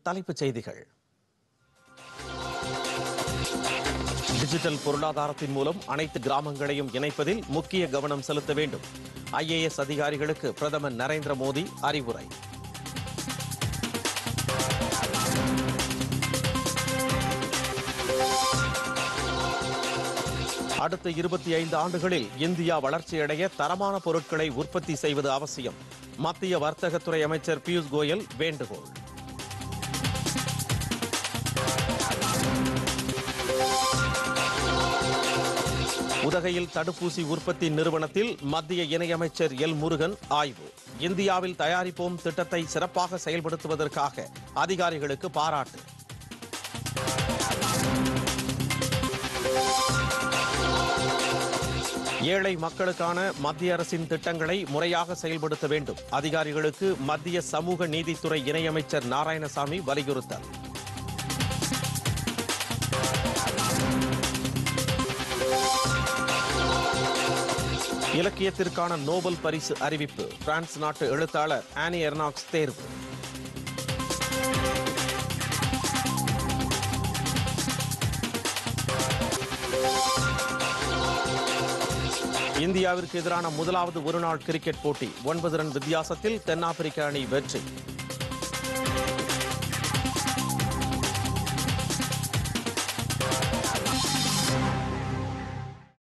தலைப்புச் செய்திகள் டிஜிட்டல் பொருளாதாரத்தின் மூலம் அனைத்து கிராமங்களையும் இணைப்பதில் முக்கிய கவனம் செலுத்த வேண்டும் ஐஏஎஸ் அதிகாரிகளுக்கு பிரதமர் நரேந்திர மோடி அறிவுரை அடுத்த இருபத்தி ஐந்து ஆண்டுகளில் இந்தியா வளர்ச்சியடைய தரமான பொருட்களை உற்பத்தி செய்வது அவசியம் மத்திய வர்த்தகத்துறை அமைச்சர் பியூஷ் கோயல் வேண்டுகோள் உதகையில் தடுப்பூசி உற்பத்தி நிறுவனத்தில் மத்திய இணையமைச்சர் எல் முருகன் ஆய்வு இந்தியாவில் தயாரிப்போம் திட்டத்தை சிறப்பாக செயல்படுத்துவதற்காக அதிகாரிகளுக்கு பாராட்டு ஏழை மக்களுக்கான மத்திய அரசின் திட்டங்களை முறையாக செயல்படுத்த வேண்டும் அதிகாரிகளுக்கு மத்திய சமூக நீதித்துறை இணையமைச்சர் நாராயணசாமி வலியுறுத்தல் இலக்கியத்திற்கான நோபல் பரிசு அறிவிப்பு பிரான்ஸ் நாட்டு எழுத்தாளர் ஆனி எர்னாக்ஸ் தேர்வு இந்தியாவிற்கு எதிரான முதலாவது ஒருநாள் கிரிக்கெட் போட்டி ஒன்பது ரன் வித்தியாசத்தில் தென்னாப்பிரிக்க அணி வெற்றி